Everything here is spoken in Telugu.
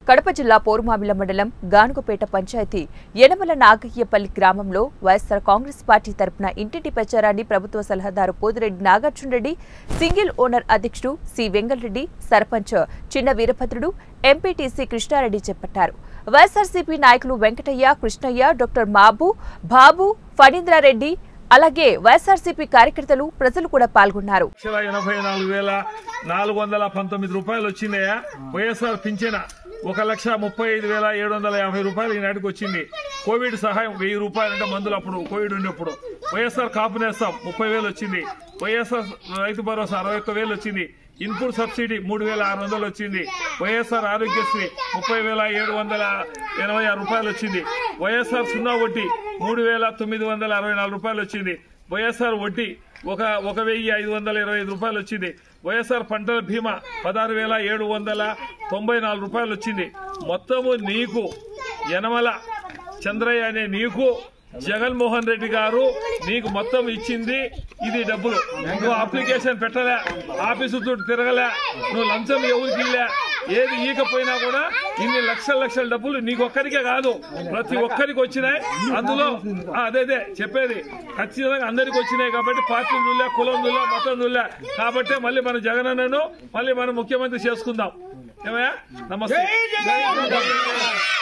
కడప జిల్లా పోరుమామిల మండలం గానుగపేట పంచాయతీ యనమల నాగయ్యపల్లి గ్రామంలో వైఎస్సార్ కాంగ్రెస్ పార్టీ తరపున ఇంటింటి ప్రచారాన్ని ప్రభుత్వ సలహాదారు పోదిరెడ్డి నాగార్జునరెడ్డి సింగిల్ ఓనర్ అధ్యక్షుడు సి వెంగళరెడ్డి సర్పంచ్ చిన్న వీరభద్రుడు ఎంపీటీసీ కృష్ణారెడ్డి చేపట్టారు వైఎస్సార్సీపీ నాయకులు వెంకటయ్య కృష్ణయ్య డాక్టర్ మాబు బాబు ఫణీంద్రారెడ్డి అలాగే వైఎస్సార్సీపీ కార్యకర్తలు ప్రజలు కూడా పాల్గొన్నారు లక్షల ఎనభై నాలుగు వేల నాలుగు వందల పంతొమ్మిది రూపాయలు వచ్చిందయ్యా వైఎస్ఆర్ పింఛన ఒక లక్ష ముప్పై ఐదు వేల ఏడు వందల యాభై రూపాయలు ఈనాటికి వచ్చింది కోవిడ్ సహాయం వెయ్యి రూపాయలు అంటే మందులు అప్పుడు కోవిడ్ ఉన్నప్పుడు వైఎస్ఆర్ కాపు నేస్తాం ముప్పై వేలు వచ్చింది వైఎస్ఆర్ రైతు భరోసా అరవై ఒక్క వేలు వచ్చింది ఇన్పుట్ సబ్సిడీ మూడు వేల ఆరు వందలు వచ్చింది వైఎస్ఆర్ ఆరోగ్యశ్రీ ముప్పై వేల ఏడు వందల ఎనభై ఆరు రూపాయలు వచ్చింది వైఎస్ఆర్ సున్నా వడ్డీ మూడు వేల తొమ్మిది వందల అరవై నాలుగు రూపాయలు వచ్చింది వైఎస్ఆర్ వడ్డీ ఒక ఒక వెయ్యి ఐదు వందల ఇరవై ఐదు రూపాయలు వచ్చింది వైఎస్ఆర్ పంటల బీమా పదహారు వేల ఏడు వందల తొంభై నాలుగు రూపాయలు వచ్చింది మొత్తము నీకు యనమల చంద్రయ్య అనే నీకు జగన్మోహన్ రెడ్డి గారు నీకు మొత్తం ఇచ్చింది ఇది డబ్బులు నువ్వు అప్లికేషన్ పెట్టలే ఆఫీసు చుట్టూ తిరగలే నువ్వు లంచం ఎవరికి ఇల్లే ఏది ఈకపోయినా కూడా ఇన్ని లక్షల లక్షల డబ్బులు నీకు ఒక్కరికే కాదు ప్రతి ఒక్కరికి వచ్చినాయి అందులో ఆ, అదే అదే చెప్పేది ఖచ్చితంగా అందరికి వచ్చినాయి కాబట్టి పార్టీ దుల్లే కులం దుల్లే మతం దుల్లే కాబట్టి మళ్ళీ మన జగనన్నను మళ్ళీ మనం ముఖ్యమంత్రి చేసుకుందాం ఏమయ్యా నమస్తే